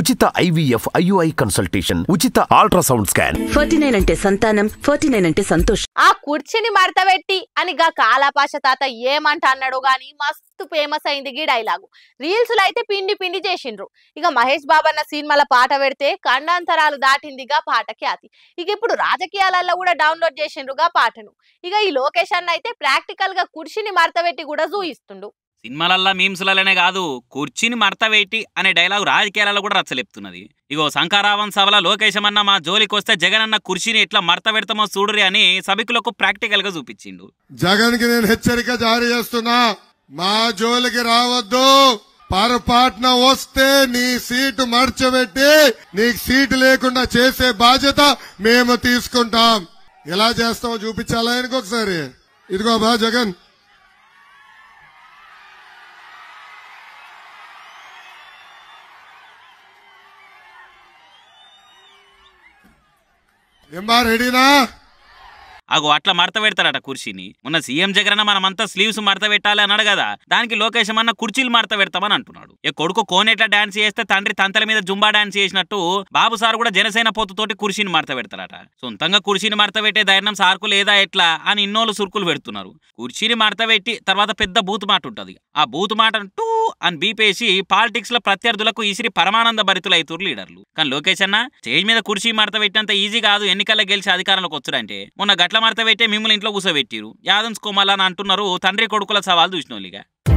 ఉచిత IVF IUI consultation ఉచిత ultrasound scan forty nine అంటే సంతానం ఫార్టీ నైన్ అంటే సంతోషం ఆ కుర్చీని మడతబెట్టి అని గా కాలాపాష తాత ఏమంట అన్నాడు గాని మస్తు ఫేమస్ అయింది గీ డైలాగు రీల్స్ లో అయితే పిండి పిండి చేసిండ్రు ఇక మహేష్ బాబన్న సినిమాల పాట పెడితే ఖండాంతరాలు దాటిందిగా పాట ఖ్యాతి ఇక ఇప్పుడు రాజకీయాలలో కూడా డౌన్లోడ్ చేసిండ్రుగా పాటను ఇక ఈ లోకేష్ అన్న అయితే ప్రాక్టికల్ గా కుర్చీని మడతబెట్టి కూడా చూయిస్తుండు సినిమాలల్లా మీమ్స్లలోనే కాదు కుర్చీని మడతవేటి అనే డైలాగ్ రాజకీయాలలో కూడా రచ్చలేపుతున్నది ఇగో శంకారావం సభలో లోకేశమన్న మా జోలికి వస్తే జగనన్న కుర్చీని ఎట్లా మడత పెడతామో చూడురి అని సభికులకు ప్రాక్టికల్ గా చూపించిండు జగన్ కి నేను హెచ్చరిక జారీ చేస్తున్నా మా జోలికి రావద్దు పొరపాటున వస్తే నీ సీటు మర్చబెట్టి నీకు సీటు లేకుండా చేసే బాధ్యత మేము తీసుకుంటాం ఎలా చేస్తామో చూపించాలా ఆయనకు ఒకసారి ఇదిగో బా జగన్ ఏం బా రెడీనా అగో అట్లా మడత పెడతారట కుర్చీని మొన్న సీఎం జగన్ మనమంతా స్లీవ్స్ మడత పెట్టాలి అన్నాడు కదా దానికి లోకేశం అన్న కుర్చీలు మడత పెడతామని అంటున్నాడు ఏ కొడుకు కోనేట్ల డాన్స్ చేస్తే తండ్రి తంతల మీద జుంబా డాన్స్ చేసినట్టు బాబు సార్ కూడా జనసేన పొత్తుతోటి కుర్చీని మడత పెడతారట సొంతంగా కుర్చీని మడత పెట్టే ధైర్యం సార్కు లేదా ఎట్లా అని ఇన్నోళ్ళు సురుకులు పెడుతున్నారు కుర్చీని మడత పెట్టి తర్వాత పెద్ద బూత్ మాట ఉంటది ఆ బూత్ మాట టూ అని బీపేసి పాలిటిక్స్ లో ప్రత్యర్థులకు ఈసిరి పరమానంద భరితులు అవుతారు లీడర్లు కానీ లోకేష్ అన్న స్టేజ్ మీద కుర్చీ మడత పెట్టినంత ఈజీ కాదు ఎన్నికల్లో గెలిచి అధికారంలోకి వచ్చారంటే మొన్న గట్ల మడత పెట్టే మిమ్మల్ని ఇంట్లో కూర్చోబెట్టిరు యాదన్స్ కోమల్ అని అంటున్నారు తండ్రి కొడుకుల సవాల్ చూసిన వాళ్ళిగా